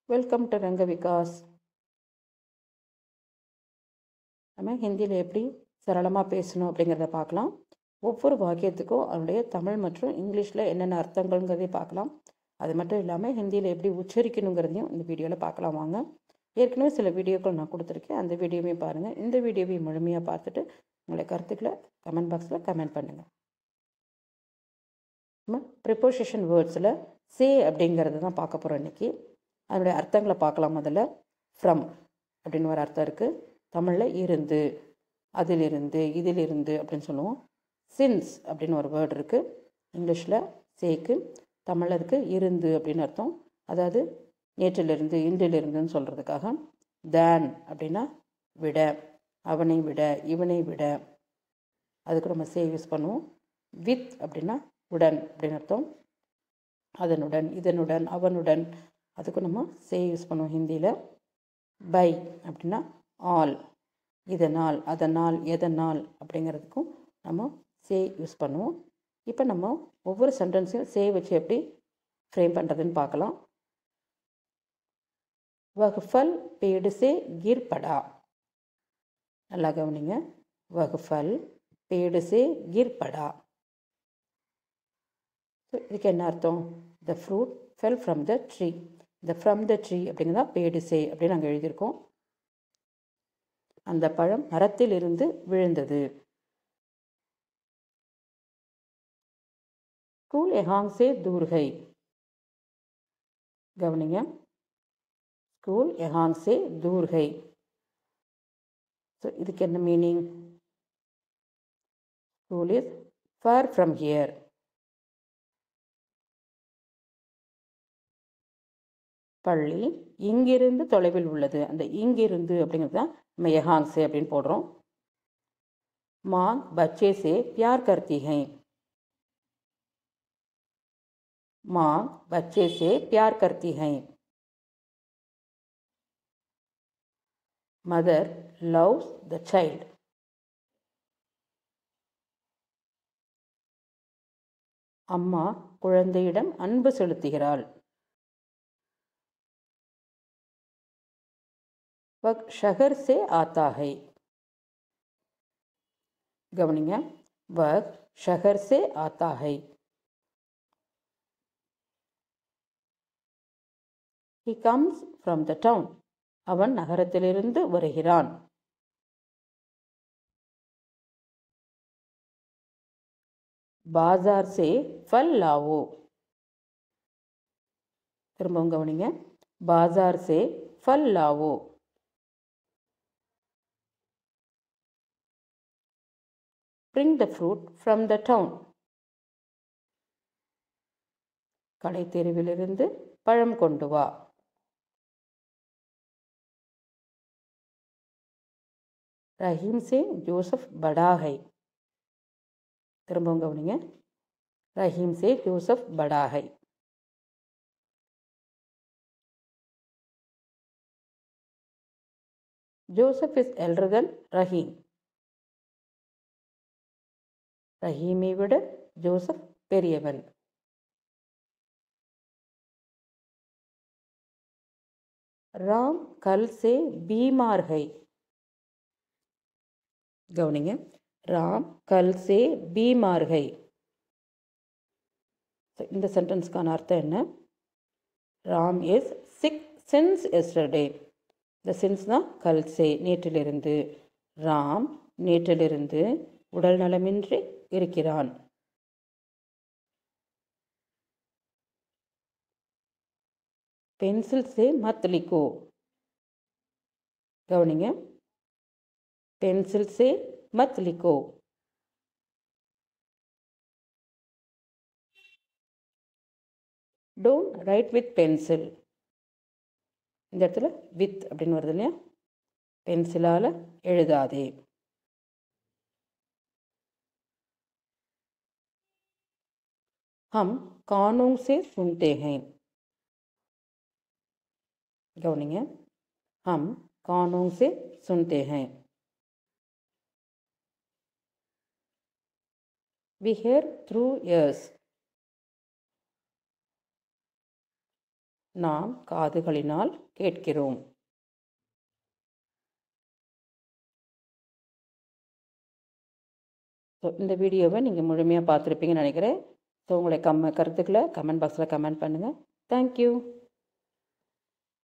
welcome to Ranga Vikas நம்ம ஹிந்தியில் எப்படி சரளமாக பேசணும் அப்படிங்கிறத பார்க்கலாம் ஒவ்வொரு வாக்கியத்துக்கும் அதனுடைய தமிழ் மற்றும் இங்கிலீஷில் என்னென்ன அர்த்தங்கள்ங்கிறதையும் பார்க்கலாம் அது மட்டும் இல்லாமல் ஹிந்தியில் எப்படி உச்சரிக்கணுங்கிறதையும் இந்த வீடியோவில் பார்க்கலாம் வாங்க ஏற்கனவே சில வீடியோக்கள் நான் கொடுத்துருக்கேன் அந்த வீடியோவையும் பாருங்கள் இந்த வீடியோவையும் முழுமையாக பார்த்துட்டு உங்களுடைய கருத்துக்களை கமெண்ட் பாக்ஸில் கமெண்ட் பண்ணுங்கள் நம்ம ப்ரிப்போசிஷன் வேர்ட்ஸில் சே அப்படிங்கிறது தான் பார்க்க போகிறோம் இன்றைக்கி அதனுடைய அர்த்தங்களை பார்க்கலாம் முதல்ல ஃப்ரம் அப்படின்னு ஒரு அர்த்தம் இருக்குது தமிழில் இருந்து அதிலிருந்து இதிலிருந்து அப்படின்னு சொல்லுவோம் சின்ஸ் அப்படின்னு ஒரு வேர்டு இருக்குது இங்கிலீஷில் சேக்கு தமிழில் அதுக்கு இருந்து அப்படின்னு அர்த்தம் அதாவது நேற்றிலிருந்து இன்றிலிருந்துன்னு சொல்கிறதுக்காக தேன் அப்படின்னா விட அவனை விட இவனை விட அதுக்கு நம்ம சே யூஸ் பண்ணுவோம் வித் அப்படின்னா உடன் அப்படின்னு அர்த்தம் அதனுடன் இதனுடன் அவனுடன் அதுக்கும் நம்ம சே யூஸ் பண்ணுவோம் ஹிந்தியில் பை அப்படின்னா ஆல் இதனால் அதனால் எதனால் அப்படிங்கிறதுக்கும் நம்ம சே யூஸ் பண்ணுவோம் இப்போ நம்ம ஒவ்வொரு சென்டென்ஸையும் சே வச்சு எப்படி ஃப்ரேம் பண்ணுறதுன்னு பார்க்கலாம் வகுஃபல் பேடு சே கிர் படா நல்லா கவனிங்க வகுஃபல் பேடு சே கிர் படா ஸோ இதுக்கு என்ன அர்த்தம் the fruit fell from the tree இந்த ஃப்ரம் த ட்ரீ அப்படிங்கிறதா பேடு சே அப்படின்னு நாங்கள் எழுதியிருக்கோம் அந்த பழம் மரத்தில் இருந்து விழுந்தது ஸ்கூல் எஹாங் சே தூர்கை கவனிங்க ஸ்கூல் எஹாங் சே தூர்கை ஸோ இதுக்கு என்ன meaning school is far from here பள்ளி இங்கிருந்து தொலைவில் உள்ளது அந்த இங்கிருந்து அப்படிங்கிறது தான் நம்ம எஹாங் சே அப்படின்னு போடுறோம் மாங் பச்சே சே பியார் கர்த்தி ஹை माँ बच्चे से प्यार करती हैं मदर लव्स द चाइल्ड அம்மா குழந்தையிடம் அன்பு செலுத்துகிறாள் वह शहर से आता है गवनिंग वह शहर से आता है he comes from the town அவன் நகரத்திலிருந்து வருகிறான் பாசார் சே ஃபல் லாவோ திரும்பவும் கவனிங்க பாசார் சே ஃபல் லாவோ bring the fruit from the town கடை தெருவிலிருந்து பழம் கொண்டு வா ரஹீம் से ஜோசப் बड़ा है திரும்பவும் கவனிங்க ரஹீம் से ஜோசப் बड़ा है Joseph is elder than Rahim ரஹீமை விட ஜோசப் பெரியவன் राम कल से बीमार है கவனிங்க ராம் கல் சே பீமார் ஹை இந்த சென்டென்ஸ்க்கான அர்த்தம் என்ன Ram is sick since yesterday இந்த சின்ஸ் தான் கல் சே நேற்றிலிருந்து ராம் நேற்றிலிருந்து உடல் நலமின்றி இருக்கிறான் पेंसिल से मत लिखो गवनिंग पेंसिल से मत लिखो டோன்ட் ரைட் வித் பென்சில் இந்த இடத்துல வித் அப்படின்னு வருது இல்லையா பென்சிலால் எழுதாதே हम कानों से सुनते हैं गौनिंग हम कानों से सुनते हैं we hear through ears நாம் காதுகளினால் கேட்கிறோம் ஸோ இந்த வீடியோவை நீங்கள் முழுமையாக பார்த்துருப்பீங்கன்னு நினைக்கிறேன் ஸோ உங்களுடைய கம் கருத்துக்களை கமெண்ட் பாக்ஸில் கமெண்ட் பண்ணுங்கள் தேங்க்யூ